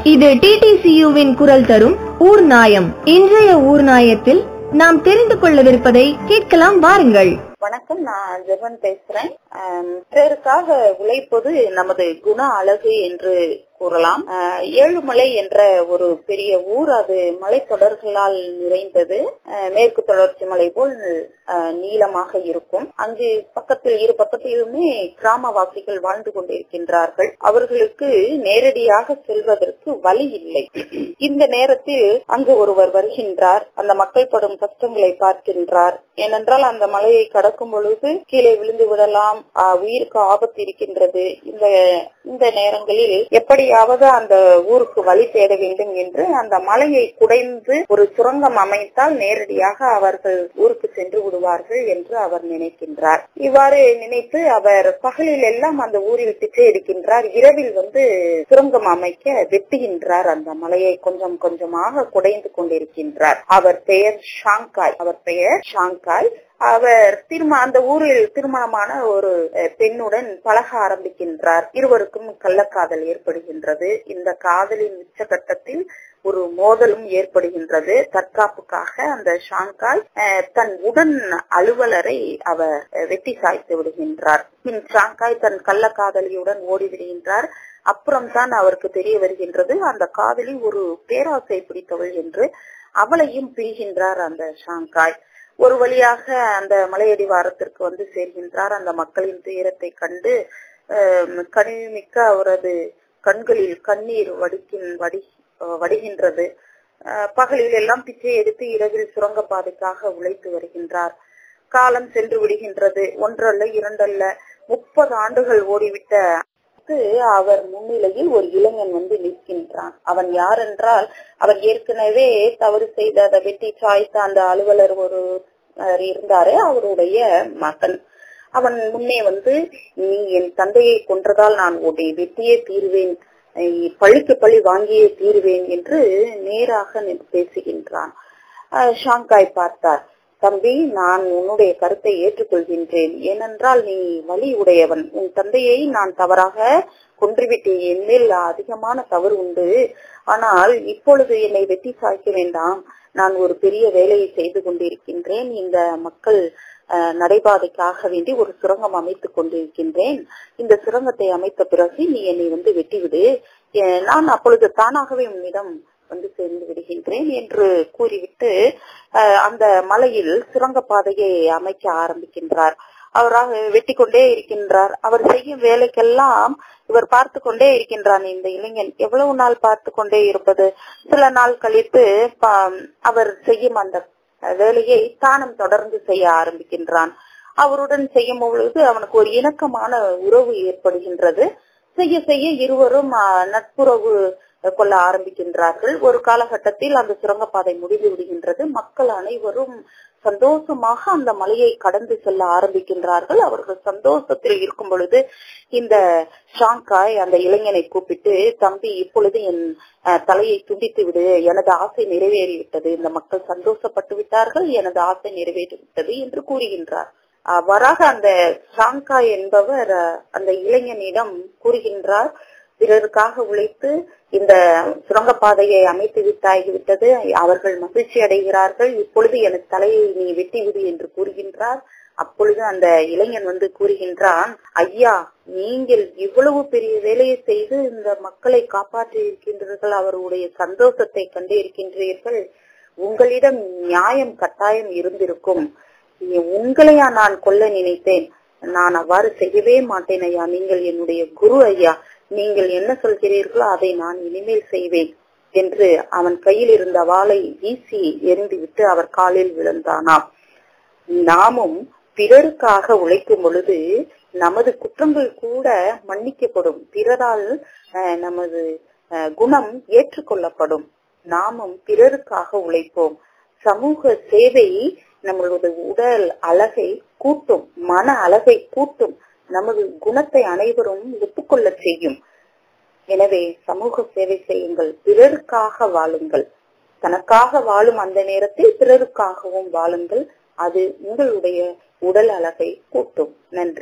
இது டிடிசியுவின் குரல் தரும் ஊர் நாயம் இன்றைய ஊர் நாயத்தில் நாம் தெரிந்து கொள்ளவிருப்பதை கேட்கலாம் வாருங்கள் வணக்கம் நான் ஜெர்மன் பேசுறேன் ஆம், பிறருக்காக உழைப்பது நமது குண அழகு என்று கூறலாம் ஆஹ், ஏழுமலை என்ற ஒரு பெரிய ஊர் அது மலைத்தொடர்களால் நிறைந்தது ஆஹ், மேற்கு தொடர்ச்சி மலை போல் ஆஹ், நீளமாக இருக்கும் அங்கு பக்கத்தில் இரு பக்கத்திலுமே கிராமவாசிகள் வாழ்ந்து கொண்டிருக்கின்றார்கள் அவர்களுக்கு நேரடியாக செல்வதற்கு வழி இல்லை இந்த நேரத்தில் அங்கு ஒருவர் வருகின்றார் அந்த மக்கள் படும் கஷ்டங்களை பார்க்கின்றார் ஏனென்றால் அந்த மலையை கடக்கும் பொழுது கீழே விழுந்து விடலாம் ஆஹ், உயிருக்கு ஆபத்து இருக்கின்றது இந்த இந்த நேரங்களில் எப்படியாவது அந்த ஊருக்கு வழி தேட வேண்டும் என்று அந்த மலையை குடைந்து ஒரு சுரங்கம் அமைத்தால் நேரடியாக அவர்கள் ஊருக்கு சென்று விடுவார்கள் என்று அவர் நினைக்கின்றார் இவ்வாறு நினைத்து அவர் பகலில் எல்லாம் அந்த ஊரில் பிச்சை எடுக்கின்றார் இரவில் வந்து சுரங்கம் அமைக்க வெட்டுகின்றார் அந்த மலையை கொஞ்சம் கொஞ்சமாக குடைந்து கொண்டிருக்கின்றார் அவர் பெயர் ஷாங்காய் அவர் பெயர் ஷாங்காய் அவர் திரும அந்த ஊரில் திருமணமான ஒரு அஹ், பெண்ணுடன் பழக ஆரம்பிக்கின்றார் இருவருக்கும் கள்ளக்காதல் ஏற்படுகின்றது இந்த காதலின் உச்சகட்டத்தில் ஒரு மோதலும் ஏற்படுகின்றது தற்காப்புக்காக அந்த ஷாங்காய் அஹ், தன் உடன் அலுவலரை அவர் அஹ், வெட்டி சாய்த்து விடுகின்றார் பின் ஷாங்காய் தன் கள்ளக்காதலியுடன் ஓடிவிடுகின்றார் அப்புறம் தான் அவருக்கு தெரிய வருகின்றது அந்த காதலி ஒரு பேராசை பிடித்தவள் என்று அவளையும் பிரிகின்றார் அந்த ஷாங்காய் ஒரு வழியாக அந்த மலையடிவாரத்திற்கு வந்து சேர்கின்றார் அந்த மக்களின் துயரத்தை கண்டு ஆஹ், கனிவுமிக்க அவரது கண்களில் கண்ணீர் வடிக்கின் வடி ஆஹ், வடிகின்றது ஆஹ், பகலில் எல்லாம் பிச்சை எடுத்து இரவில் சுரங்கப்பாதைக்காக உழைத்து வருகின்றார் காலம் சென்று விடுகின்றது ஒன்றல்ல இரண்டல்ல முப்பது ஆண்டுகள் ஓடிவிட்ட அடுத்து அவர் முன்னிலையில் ஒரு இளைஞன் வந்து நிற்கின்றான் அவன் யார் என்றால் அவர் ஏற்கனவே தவறு செய்த அதை வெட்டி சாய்த்த அந்த அலுவலர் ஒரு அஹ், இருந்தாரே அவருடைய மகன் அவன் முன்னே வந்து நீ என் தந்தையை கொன்றதால் நான் உன்னை வெட்டியே தீர்வேன் அஹ், பழிக்கு பழி வாங்கியே தீர்வேன் என்று நேராக நின்று பேசுகின்றான் அஹ், ஷாங்காய் பார்த்தார் தம்பி நான் உன்னுடைய கருத்தை ஏற்றுக்கொள்கின்றேன் ஏனென்றால் நீ வலி உடையவன் உன் தந்தையை நான் தவறாக கொன்றுவிட்டேன் என் மேல் அதிகமான தவறு உண்டு ஆனால் இப்பொழுது என்னை வெட்டி சாய்க்க வேண்டாம் நான் ஒரு பெரிய வேலையை செய்து கொண்டிருக்கின்றேன் இந்த மக்கள் அஹ், நடைபாதைக்காக வேண்டி ஒரு சுரங்கம் அமைத்துக் கொண்டிருக்கின்றேன் இந்த சுரங்கத்தை அமைத்த பிறகு நீ என்னை வந்து வெட்டிவிடு அஹ், நான் அப்பொழுது தானாகவே உன்னிடம் வந்து சேர்ந்து விடுகின்றேன் என்று கூறிவிட்டு அஹ், அந்த மலையில் சுரங்கப்பாதையை அமைக்க ஆரம்பிக்கின்றார் அவராக வெட்டி கொண்டே இருக்கின்றார் அவர் செய்யும் வேலைக்கெல்லாம் இவர் பார்த்து கொண்டே இருக்கின்றான் இந்த இளைஞன் எவ்வளவு நாள் பார்த்து கொண்டே இருப்பது சில நாள் கழித்து ப- அவர் செய்யும் அந்த வேலையை தானும் தொடர்ந்து செய்ய ஆரம்பிக்கின்றான் அவருடன் செய்யும் பொழுது அவனுக்கு ஒரு இணக்கமான உறவு ஏற்படுகின்றது செய்ய செய்ய இருவரும் ஆஹ், நட்புறவு கொள்ள ஆரம்பிக்கின்றார்கள் ஒரு காலகட்டத்தில் அந்த சுரங்கப்பாதை முடிந்து விடுகின்றது மக்கள் அனைவரும் சந்தோஷமாக அந்த மலையை கடந்து செல்ல ஆரம்பிக்கின்றார்கள் அவர்கள் சந்தோஷத்தில் இருக்கும் பொழுது இந்த ஷாங்காய் அந்த இளைஞனை கூப்பிட்டு தம்பி இப்பொழுது என் அஹ், தலையை துண்டித்து விடு எனது ஆசை நிறைவேறிவிட்டது இந்த மக்கள் சந்தோஷப்பட்டு விட்டார்கள் எனது ஆசை நிறைவேறிவிட்டது என்று கூறுகின்றார் அவ்வாறாக அந்த ஷாங்காய் என்பவர் அஹ், அந்த இளைஞனிடம் கூறுகின்றார் பிறருக்காக உழைத்து இந்த சுரங்கப்பாதையை அமைத்து விட்டாகிவிட்டது அவர்கள் மகிழ்ச்சி அடைகிறார்கள் இப்பொழுது எனது தலையை நீ வெட்டிவிடு என்று கூறுகின்றார் அப்பொழுது அந்த இளைஞன் வந்து கூறுகின்றான் ஐயா நீங்கள் இவ்வளவு பெரிய வேலையை செய்து இந்த மக்களை காப்பாற்றி இருக்கின்றீர்கள் அவருடைய சந்தோஷத்தை கண்டு இருக்கின்றீர்கள் உங்களிடம் நியாயம் கட்டாயம் இருந்திருக்கும் உங்களையா நான் கொல்ல நினைத்தேன் நான் அவ்வாறு செய்யவே மாட்டேன் ஐயா நீங்கள் என்னுடைய குரு ஐயா நீங்கள் என்ன சொல்கிறீர்களோ அதை நான் இனிமேல் செய்வேன் என்று அவன் கையில் இருந்த வாளை வீசி எரிந்துவிட்டு அவர் காலில் விழுந்தானாம் நாமும் பிறருக்காக உழைக்கும் பொழுது நமது குற்றங்கள் கூட மன்னிக்கப்படும் பிறரால் அஹ், நமது அஹ், குணம் ஏற்றுக்கொள்ளப்படும் நாமும் பிறருக்காக உழைப்போம் சமூக சேவை நம்மளோட உடல் அழகை கூட்டும் மன அழகை கூட்டும் நமது குணத்தை அனைவரும் ஒப்புக்கொள்ள செய்யும் எனவே சமூக சேவை செய்யுங்கள் பிறருக்காக வாழுங்கள் தனக்காக வாழும் அந்த நேரத்தில் பிறருக்காகவும் வாழுங்கள் அது உங்களுடைய உடல் அழகை கூட்டும் நன்றி